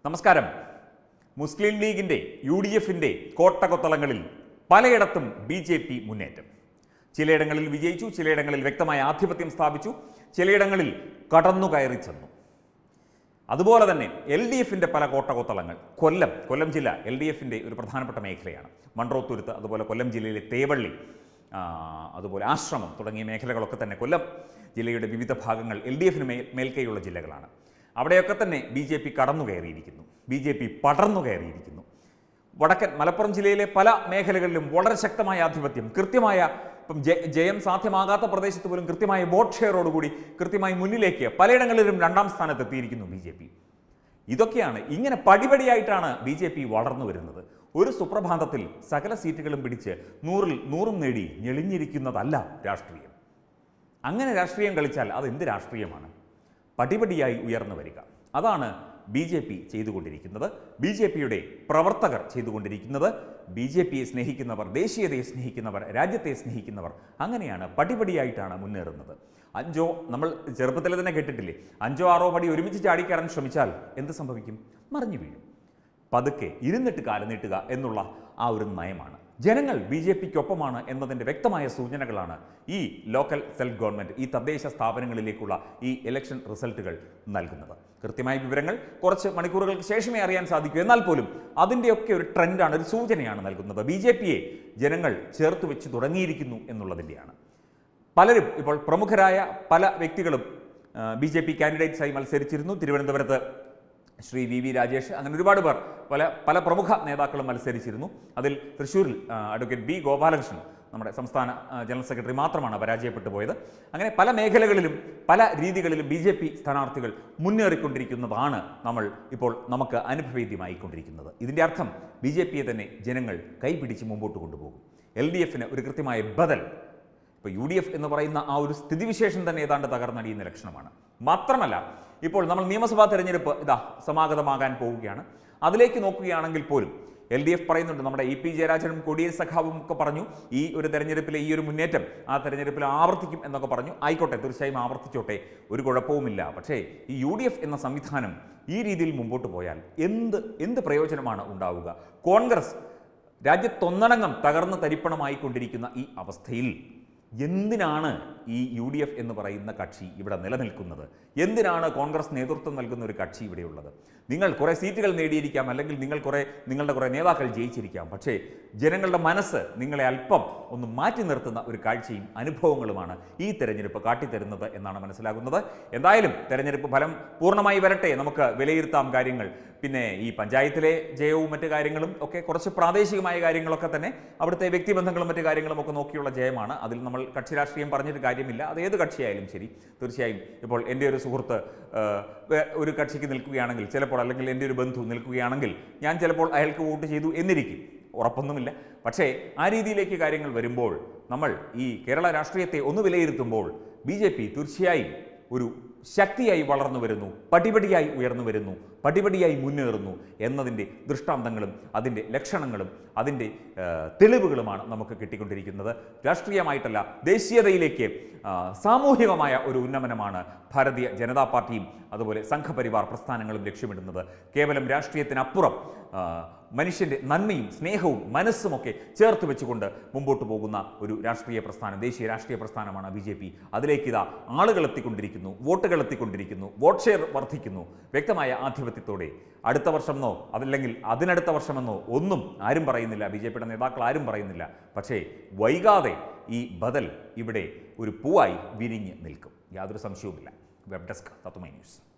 നമസ്കാരം മുസ്ലിം ലീഗിന്റെ U D എഫിന്റെ കോട്ടകൊത്തളങ്ങളിൽ പലയിടത്തും ബി ജെ പി മുന്നേറ്റം ചിലയിടങ്ങളിൽ വിജയിച്ചു ചിലയിടങ്ങളിൽ വ്യക്തമായ ആധിപത്യം സ്ഥാപിച്ചു ചിലയിടങ്ങളിൽ കടന്നു കയറി ചെന്നു അതുപോലെ തന്നെ എൽ ഡി എഫിൻ്റെ പല കോട്ടകൊത്തളങ്ങൾ കൊല്ലം കൊല്ലം ജില്ല എൽ ഡി എഫിൻ്റെ ഒരു പ്രധാനപ്പെട്ട മേഖലയാണ് മൺട്രോത്തുരുത്ത് അതുപോലെ കൊല്ലം ജില്ലയിലെ തേവള്ളി ആ, അതുപോലെ ആശ്രമം തുടങ്ങിയ മേഖലകളൊക്കെ തന്നെ കൊല്ലം ജില്ലയുടെ വിവിധ ഭാഗങ്ങൾ എൽ ഡി എഫിന് മേൽ മേൽക്കൈയുള്ള ജില്ലകളാണ് അവിടെയൊക്കെ തന്നെ ബി ജെ പി കടന്നു കയറിയിരിക്കുന്നു ബി ജെ പി പടർന്നു കയറിയിരിക്കുന്നു വടക്കൻ മലപ്പുറം ജില്ലയിലെ പല മേഖലകളിലും വളരെ ശക്തമായ ആധിപത്യം കൃത്യമായ ഇപ്പം ജയ- ജയം സാധ്യമാകാത്ത പ്രദേശത്ത് പോലും കൃത്യമായ വോട്ട് ഷെയറോടുകൂടി കൃത്യമായി മുന്നിലേക്ക് പലയിടങ്ങളിലും രണ്ടാം സ്ഥാനത്ത് എത്തിയിരിക്കുന്നു ബി ജെ പി ഇതൊക്കെയാണ് ഇങ്ങനെ പടിപടിയായിട്ടാണ് ബി ജെ പി വളർന്നു വരുന്നത് ഒരു സുപ്രഭാതത്തിൽ സകല സീറ്റുകളും പിടിച്ച് നൂറിൽ നൂറും നേടി ഞെളിഞ്ഞിരിക്കുന്നതല്ല രാഷ്ട്രീയം അങ്ങനെ രാഷ്ട്രീയം കളിച്ചാൽ അത് എന്ത് രാഷ്ട്രീയമാണ് പടിപടിയായി ഉയർന്നു വരിക അതാണ് ബി ജെ പി ചെയ്തുകൊണ്ടിരിക്കുന്നത് ബി ജെ പിയുടെ പ്രവർത്തകർ ചെയ്തുകൊണ്ടിരിക്കുന്നത് ബി ജെ പിയെ സ്നേഹിക്കുന്നവർ ദേശീയതയെ സ്നേഹിക്കുന്നവർ രാജ്യത്തെ സ്നേഹിക്കുന്നവർ അങ്ങനെയാണ് പടിപടിയായിട്ടാണ് മുന്നേറുന്നത് അഞ്ചോ നമ്മൾ ചെറുപ്പത്തിൽ തന്നെ കേട്ടിട്ടില്ലേ അഞ്ചോ ആറോ പടി ഒരുമിച്ച് ചാടിക്കയറാൻ ശ്രമിച്ചാൽ എന്ത് സംഭവിക്കും മറിഞ്ഞു വീഴും പതുക്കെ ഇരുന്നിട്ട് കാല് നീട്ടുക എന്നുള്ള ആ ഒരു നയമാണ് ജനങ്ങൾ ബി ജെ പിക്കൊപ്പമാണ് എന്നതിൻ്റെ വ്യക്തമായ സൂചനകളാണ് ഈ ലോക്കൽ സെൽഫ് ഗവൺമെൻറ് ഈ തദ്ദേശ സ്ഥാപനങ്ങളിലേക്കുള്ള ഈ ഇലക്ഷൻ റിസൾട്ടുകൾ നൽകുന്നത് കൃത്യമായ വിവരങ്ങൾ കുറച്ച് മണിക്കൂറുകൾക്ക് ശേഷമേ അറിയാൻ സാധിക്കൂ എന്നാൽ പോലും അതിൻ്റെയൊക്കെ ഒരു ട്രെൻഡാണ് ഒരു സൂചനയാണ് നൽകുന്നത് ബി ജെ പിയെ ജനങ്ങൾ ചേർത്ത് വെച്ച് തുടങ്ങിയിരിക്കുന്നു എന്നുള്ളതിൻ്റെയാണ് പലരും ഇപ്പോൾ പ്രമുഖരായ പല വ്യക്തികളും ബി ജെ പി കാൻഡിഡേറ്റ്സായി മത്സരിച്ചിരുന്നു തിരുവനന്തപുരത്ത് ശ്രീ വി വി രാജേഷ് അങ്ങനെ ഒരുപാട് പേർ പല പല പ്രമുഖ നേതാക്കളും മത്സരിച്ചിരുന്നു അതിൽ തൃശ്ശൂരിൽ ആ, അഡ്വക്കേറ്റ് ബി ഗോപാലകൃഷ്ണൻ നമ്മുടെ സംസ്ഥാന ആ, ജനറൽ സെക്രട്ടറി മാത്രമാണ് പരാജയപ്പെട്ടു പോയത് അങ്ങനെ പല മേഖലകളിലും പല രീതികളിലും ബി ജെ പി സ്ഥാനാർത്ഥികൾ മുന്നേറിക്കൊണ്ടിരിക്കുന്നതാണ് നമ്മൾ ഇപ്പോൾ നമുക്ക് അനുഭവേദ്യമായിക്കൊണ്ടിരിക്കുന്നത് ഇതിൻ്റെ അർത്ഥം ബി ജെ പിയെ തന്നെ ജനങ്ങൾ കൈപിടിച്ച് മുമ്പോട്ട് കൊണ്ടുപോകും എൽ ഡി എഫിന് ഒരു കൃത്യമായ ബദൽ ഇപ്പോൾ യു ഡി എഫ് എന്ന് പറയുന്ന ആ ഒരു സ്ഥിതിവിശേഷം തന്നെ ഏതാണ്ട് തകർന്നടിയുന്ന ലക്ഷണമാണ് മാത്രമല്ല ഇപ്പോൾ നമ്മൾ നിയമസഭാ തെരഞ്ഞെടുപ്പ് ഇതാ സമാഗതമാകാൻ പോവുകയാണ് അതിലേക്ക് നോക്കുകയാണെങ്കിൽ പോലും എൽ ഡി എഫ് പറയുന്നുണ്ട് നമ്മുടെ ഇ പി ജയരാജനും കൊടിയേരി സഖാവും ഒക്കെ പറഞ്ഞു ഈ ഒരു തെരഞ്ഞെടുപ്പിലെ ഈ ഒരു മുന്നേറ്റം ആ തെരഞ്ഞെടുപ്പിൽ ആവർത്തിക്കും എന്നൊക്കെ പറഞ്ഞു ആയിക്കോട്ടെ തീർച്ചയായും ആവർത്തിച്ചോട്ടെ ഒരു കുഴപ്പവുമില്ല പക്ഷേ ഈ യു ഡി എഫ് എന്ന സംവിധാനം ഈ രീതിയിൽ മുമ്പോട്ട് പോയാൽ എന്ത് എന്ത് പ്രയോജനമാണ് ഉണ്ടാവുക കോൺഗ്രസ് രാജ്യത്തൊന്നടങ്കം തകർന്ന് തരിപ്പണമായിക്കൊണ്ടിരിക്കുന്ന ഈ അവസ്ഥയിൽ എന്തിനാണ് ഈ യു ഡി എഫ് എന്ന് പറയുന്ന കക്ഷി ഇവിടെ നിലനിൽക്കുന്നത് എന്തിനാണ് കോൺഗ്രസ് നേതൃത്വം നൽകുന്ന ഒരു കക്ഷി ഇവിടെയുള്ളത് നിങ്ങൾ കുറേ സീറ്റുകൾ നേടിയിരിക്കാം അല്ലെങ്കിൽ നിങ്ങൾ കുറേ നിങ്ങളുടെ കുറേ നേതാക്കൾ ജയിച്ചിരിക്കാം പക്ഷേ ജനങ്ങളുടെ മനസ്സ് നിങ്ങളെ അല്പം ഒന്ന് മാറ്റി നിർത്തുന്ന ഒരു കാഴ്ചയും അനുഭവങ്ങളുമാണ് ഈ തെരഞ്ഞെടുപ്പ് കാട്ടിത്തരുന്നത് എന്നാണ് മനസ്സിലാകുന്നത് എന്തായാലും തെരഞ്ഞെടുപ്പ് ഫലം പൂർണ്ണമായി വരട്ടെ നമുക്ക് വിലയിരുത്താം കാര്യങ്ങൾ പിന്നെ ഈ പഞ്ചായത്തിലെ ജയവും മറ്റു കാര്യങ്ങളും ഒക്കെ കുറച്ച് പ്രാദേശികമായ കാര്യങ്ങളൊക്കെ തന്നെ അവിടുത്തെ വ്യക്തിബന്ധങ്ങളും മറ്റു കാര്യങ്ങളും ഒക്കെ നോക്കിയുള്ള ജയമാണ് അതിൽ നമ്മൾ കക്ഷി രാഷ്ട്രീയം പറഞ്ഞിട്ട് കാര്യമില്ല അത് ഏത് കക്ഷിയായാലും ശരി തീർച്ചയായും ഇപ്പോൾ എൻ്റെ ഒരു സുഹൃത്ത് ആ, വേ- ഒരു കക്ഷിക്ക് നിൽക്കുകയാണെങ്കിൽ ചിലപ്പോൾ അല്ലെങ്കിൽ എൻ്റെ ഒരു ബന്ധു നിൽക്കുകയാണെങ്കിൽ ഞാൻ ചിലപ്പോൾ അയാൾക്ക് വോട്ട് ചെയ്തു എന്നിരിക്കും ഉറപ്പൊന്നുമില്ല പക്ഷേ ആ രീതിയിലേക്ക് കാര്യങ്ങൾ വരുമ്പോൾ നമ്മൾ ഈ കേരള രാഷ്ട്രീയത്തെ ഒന്ന് വിലയിരുത്തുമ്പോൾ ബി ജെ പി തീർച്ചയായും ഒരു ശക്തിയായി വളർന്നു വരുന്നു പടിപടിയായി ഉയർന്നു വരുന്നു പടിപടിയായി മുന്നേറുന്നു എന്നതിൻ്റെ ദൃഷ്ടാന്തങ്ങളും അതിൻ്റെ ലക്ഷണങ്ങളും അതിൻ്റെ ആ, തെളിവുകളുമാണ് നമുക്ക് കിട്ടിക്കൊണ്ടിരിക്കുന്നത് രാഷ്ട്രീയമായിട്ടല്ല ദേശീയതയിലേക്ക് ആ, സാമൂഹികമായ ഒരു ഉന്നമനമാണ് ഭാരതീയ ജനതാ പാർട്ടിയും അതുപോലെ സംഘപരിവാർ പ്രസ്ഥാനങ്ങളും ലക്ഷ്യമിടുന്നത് കേവലം രാഷ്ട്രീയത്തിനപ്പുറം ആ, മനുഷ്യൻ്റെ നന്മയും സ്നേഹവും മനസ്സുമൊക്കെ ചേർത്ത് വെച്ചുകൊണ്ട് മുമ്പോട്ട് പോകുന്ന ഒരു രാഷ്ട്രീയ പ്രസ്ഥാനം ദേശീയ രാഷ്ട്രീയ പ്രസ്ഥാനമാണ് ബി ജെ പി അതിലേക്ക് ഇതാ ആളുകൾ എത്തിക്കൊണ്ടിരിക്കുന്നു വോട്ടുകൾ എത്തിക്കൊണ്ടിരിക്കുന്നു വോട്ട് ഷെയർ വർദ്ധിക്കുന്നു വ്യക്തമായ ആധിപത്യത്തോടെ അടുത്ത വർഷമെന്നോ അതല്ലെങ്കിൽ അതിനടുത്ത വർഷമെന്നോ ഒന്നും ആരും പറയുന്നില്ല ബി ജെ പിയുടെ നേതാക്കൾ ആരും പറയുന്നില്ല പക്ഷേ വൈകാതെ ഈ ബദൽ ഇവിടെ ഒരു പൂവായി വിരിഞ്ഞ് നിൽക്കും യാതൊരു സംശയവുമില്ല വെബ് ഡെസ്ക് തത്തുമൈ ന്യൂസ്